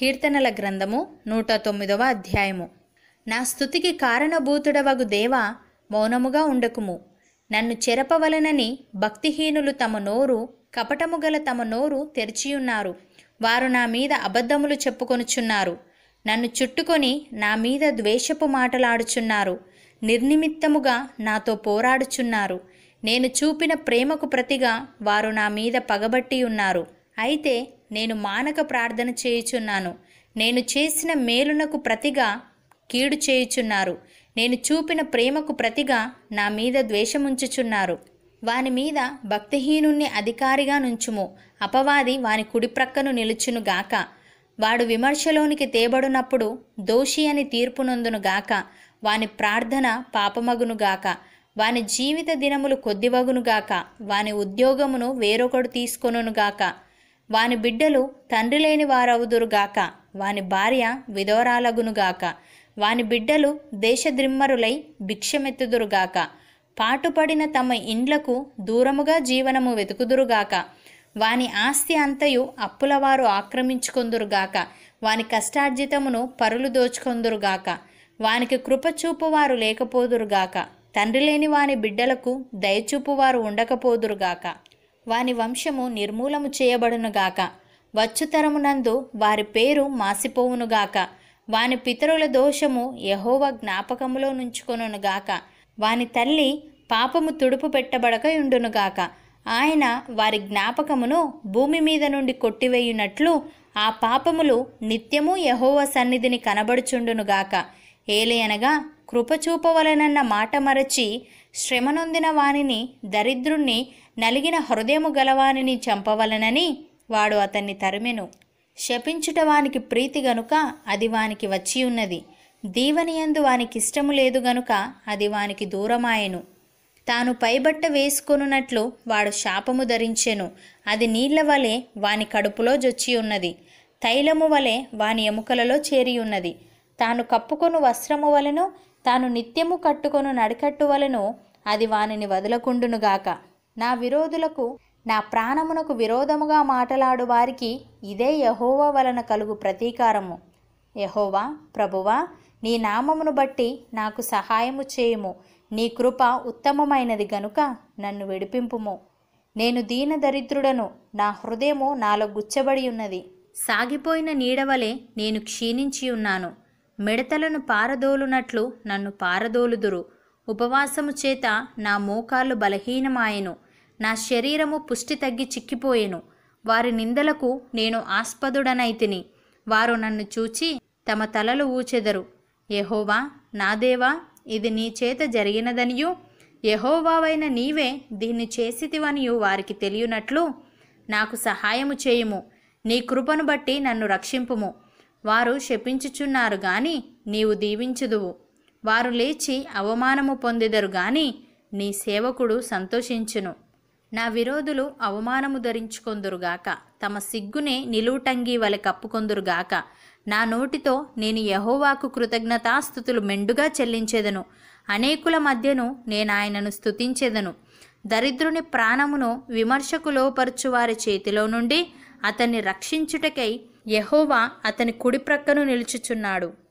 కీర్తనల గ్రంథము నూట తొమ్మిదవ అధ్యాయము నా స్థుతికి కారణభూతుడవగు దేవా మౌనముగా ఉండకుము నన్ను చెరపవలనని భక్తిహీనులు తమ నోరు కపటము గల తమ నోరు తెరిచియున్నారు వారు నా మీద అబద్ధములు చెప్పుకొనుచున్నారు నన్ను చుట్టుకొని నా మీద ద్వేషపు మాటలాడుచున్నారు నిర్నిమిత్తముగా నాతో పోరాడుచున్నారు నేను చూపిన ప్రేమకు ప్రతిగా వారు నా మీద పగబట్టి ఉన్నారు అయితే నేను మానక ప్రార్థన చేయుచున్నాను నేను చేసిన మేలునకు ప్రతిగా కీడు చేయుచున్నారు నేను చూపిన ప్రేమకు ప్రతిగా నా మీద ద్వేషముంచుచున్నారు వాని మీద భక్తిహీనుణ్ణి అధికారిగా నుంచుము అపవాది వాని కుడి ప్రక్కను నిలుచును గాక వాడు విమర్శలోనికి తేబడునప్పుడు దోషి అని తీర్పునొందును గాక వాని ప్రార్థన పాపమగును గాక వాని జీవిత దినములు కొద్దివగును గాక వాని ఉద్యోగమును వేరొకడు తీసుకొనును గాక వాని బిడ్డలు తండ్రి లేని వారవుదురుగాక వాని భార్య విధవరాలగునుగాక వాని బిడ్డలు దేశద్రిమ్మరులై భిక్షమెత్తుదురుగాక పాటుపడిన తమ ఇండ్లకు దూరముగా జీవనము వెతుకుదురుగాక వాని ఆస్తి అంతయు అప్పులవారు ఆక్రమించుకొందురుగాక వాని కష్టార్జితమును పరులు దోచుకొందురుగాక వానికి కృపచూపువారు లేకపోదురుగాక తండ్రి లేని వాని బిడ్డలకు దయచూపువారు ఉండకపోదురుగాక వాని వంశము నిర్మూలము చేయబడునుగాక వచ్చుతరమునందు వారి పేరు మాసిపోవునుగాక వాని పితరుల దోషము యహోవ జ్ఞాపకములో నుంచుకొనుగాక వాని తల్లి పాపము తుడుపు పెట్టబడక ఉండునుగాక ఆయన వారి జ్ఞాపకమును భూమి మీద నుండి కొట్టివేయునట్లు ఆ పాపములు నిత్యము యహోవ సన్నిధిని కనబడుచుండునుగాక ఏలయనగా కృపచూపవలనన్న మాట మరచి శ్రమనొందిన వానిని దరిద్రుణ్ణి నలిగిన హృదయము గలవానిని చంపవలనని వాడు అతన్ని తరిమెను శపించుట వానికి ప్రీతి గనుక అది వానికి వచ్చి ఉన్నది దీవనియందు వానికిష్టము లేదు గనుక అది వానికి దూరమాయెను తాను పైబట్ట వేసుకొనున్నట్లు వాడు శాపము ధరించెను అది నీళ్ల వలె వాని కడుపులో జొచ్చి ఉన్నది తైలము వలె వాని ఎముకలలో చేరి ఉన్నది తాను కప్పుకొను వస్త్రము వలెను తాను నిత్యము కట్టుకొను నడికట్టు వలెను అది వానిని వదలకుండునుగాక నా విరోధులకు నా ప్రాణమునకు విరోధముగా మాటలాడు వారికి ఇదే యహోవా వలన కలుగు ప్రతీకారము యహోవా ప్రభువా నీ నామమును బట్టి నాకు సహాయము చేయుము నీ కృప ఉత్తమమైనది గనుక నన్ను విడిపింపుము నేను దీన దరిద్రుడను నా హృదయము నాలో గుచ్చబడి ఉన్నది సాగిపోయిన నీడవలే నేను క్షీణించి ఉన్నాను మిడతలను పారదోలునట్లు నన్ను పారదోలుదురు ఉపవాసము చేత నా మోకాళ్ళు బలహీనమాయెను నా శరీరము పుష్టి తగ్గి చిక్కిపోయెను వారి నిందలకు నేను ఆస్పదుడనైతిని వారు నన్ను చూచి తమ తలలు ఊచెదరు యహోవా నా దేవా ఇది నీ చేత జరిగినదనియు యహోవావైన నీవే దీన్ని చేసితివనియు వారికి తెలియనట్లు నాకు సహాయము చేయుము నీ కృపను బట్టి నన్ను రక్షింపుము వారు శపించుచున్నారు గాని నీవు దీవించుదువు వారు లేచి అవమానము పొందెదరు గాని నీ సేవకుడు సంతోషించును నా విరోధులు అవమానము ధరించుకొందురుగాక తమ సిగ్గునే నిలువుటంగి వలె కప్పుకొందురుగాక నా నోటితో నేను యహోవాకు కృతజ్ఞతాస్థుతులు మెండుగా చెల్లించెదను అనేకుల మధ్యను నేను ఆయనను స్తుతించెదను దరిద్రుని ప్రాణమును విమర్శకు లోపరచు వారి చేతిలో నుండి అతన్ని రక్షించుటకై యహోవా అతని కుడి ప్రక్కను నిలుచుచున్నాడు